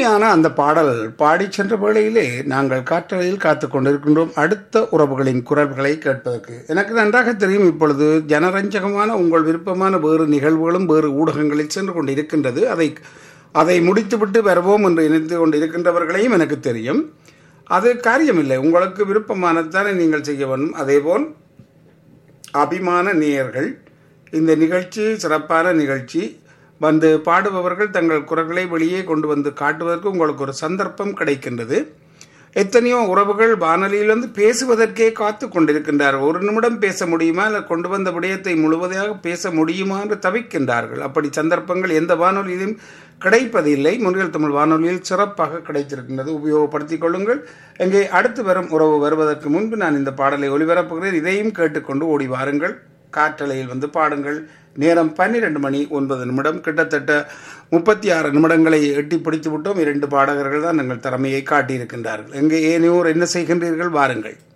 இனிமையான அந்த பாடல் பாடிச் சென்ற வேளையிலே நாங்கள் காற்றலையில் காத்து கொண்டிருக்கின்றோம் அடுத்த உறவுகளின் குரல்களை கேட்பதற்கு எனக்கு நன்றாக தெரியும் இப்பொழுது ஜனரஞ்சகமான உங்கள் விருப்பமான வேறு நிகழ்வுகளும் வேறு ஊடகங்களில் சென்று கொண்டிருக்கின்றது அதை அதை முடித்துவிட்டு வருவோம் என்று நினைத்து கொண்டிருக்கின்றவர்களையும் எனக்கு தெரியும் அது காரியமில்லை உங்களுக்கு விருப்பமானதானே நீங்கள் செய்ய வேண்டும் அதேபோல் அபிமான நேயர்கள் இந்த நிகழ்ச்சி சிறப்பான நிகழ்ச்சி வந்து பாடுபவர்கள் தங்கள் குரல்களை வெளியே கொண்டு வந்து காட்டுவதற்கு உங்களுக்கு ஒரு சந்தர்ப்பம் கிடைக்கின்றது எத்தனையோ உறவுகள் வானொலியில் வந்து பேசுவதற்கே காத்து கொண்டிருக்கின்றார்கள் ஒரு நிமிடம் பேச முடியுமா இல்லை கொண்டு வந்த விடயத்தை முழுவதையாக பேச முடியுமா என்று தவிக்கின்றார்கள் அப்படி சந்தர்ப்பங்கள் எந்த வானொலியிலும் கிடைப்பதில்லை முன்னில் தமிழ் வானொலியில் சிறப்பாக கிடைத்திருக்கின்றது உபயோகப்படுத்திக் கொள்ளுங்கள் இங்கே அடுத்து வரும் உறவு வருவதற்கு முன்பு நான் இந்த பாடலை ஒளிபரப்புகிறேன் இதையும் கேட்டுக்கொண்டு ஓடி வாருங்கள் காற்றலையில் வந்து பாடுங்கள் நேரம் பன்னிரண்டு மணி ஒன்பது நிமிடம் கிட்டத்தட்ட முப்பத்தி ஆறு நிமிடங்களை எட்டி பிடித்து விட்டோம் இரண்டு பாடகர்கள் தான் எங்கள் திறமையை காட்டியிருக்கின்றார்கள் எங்கே ஏனையோர் என்ன செய்கின்றீர்கள் வாருங்கள்